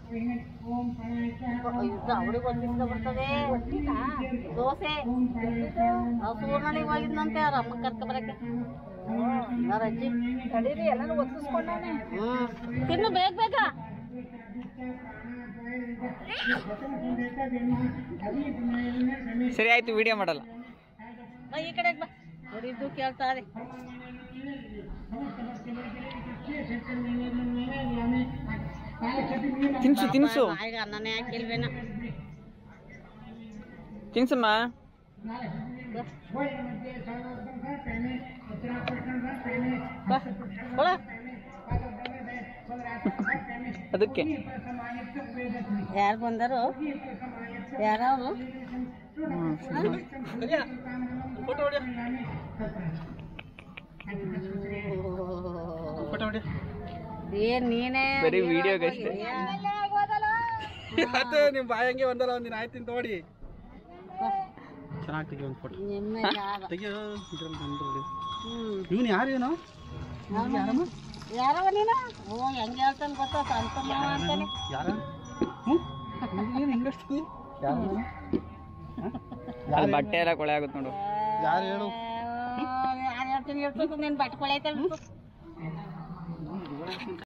ಇದು ಅವ್ರಿಗೆ ಒಂದಿಷ್ಟ ಬರ್ತದೆ ದೋಸೆ ಅವ್ರು ಸೂರ್ಣಳಿಗೆ ಹೋಗಿದ್ನಂತೆ ಅವ್ರ ಅಮ್ಮ ಕರ್ಕೊಬರಕ್ಕೆ ಅವ್ರ ಅಜ್ಜಿ ತಡೀರಿ ಎಲ್ಲಾನು ಒತ್ತಿಸ್ಕೊಂಡಾನೆ ಹ್ಮ್ ತಿನ್ನು ಬೇಗ ಬೇಗ ಸರಿ ಆಯ್ತು ವಿಡಿಯೋ ಮಾಡಲ್ಲ ಬಾ ಈ ಕಡೆಗೆ ಬಾ ಹೊಡಿದ್ದು ಕೇಳ್ತಾರೆ ತಿನ್ಸು ತಿನ್ಸು ಈಗ ಅನ್ನನೇ ಹಾಕಿಲ್ವೇನ ತಿನ್ಸಮ್ಮ ಬಾ ಕೊಡ ಅದಕ್ಕೆ ಯಾರು ಬಂದರು ಯಾರವರು ಏನ್ ನೀನೇ ಬರೀ ವಿಡಿಯೋಗೆ ಅಷ್ಟೇ ಆಯ್ತು ನಿಮ್ ಬಾಯಿ ಹಂಗೆ ಒಂದಲ್ಲ ಒಂದಿನ ಆಯ್ತು ಅಂತ ನೋಡಿ ಚೆನ್ನಾಗಿ ತೆಗಿ ಒಂದು ಫೋಟೋ ನಿಮ್ಮೆ ಜಾಗ ತೆಗಿಯೋ ಇದ್ರಲ್ಲಿ ಬಂದು ಹ್ಮ್ ಇವನು ಯಾರೇನೋ ಯಾರವ ನೀನು ಓ ಹೆಂಗೆ ಹೇಳ್ತಾನೆ ಗೊತ್ತಾ ಸಂತ ಮಾವ ಅಂತಾನೆ ಯಾರ ಹ್ಞೂ ಏನು ಹಿಂಗಷ್ಟು ಯಾರು ಅಲ್ಲಿ ಬಟ್ಟೆ ಎಲ್ಲ ಕೊಳೆ ಆಗುತ್ತೆ ನೋಡು ಯಾರು ಹೇಳು ಯಾರು ಹೇಳ್ತೀನಿ ಹೇಳ್ಬೇಕು ನೀನು ಬಟ್ಕೊಳೈತೆ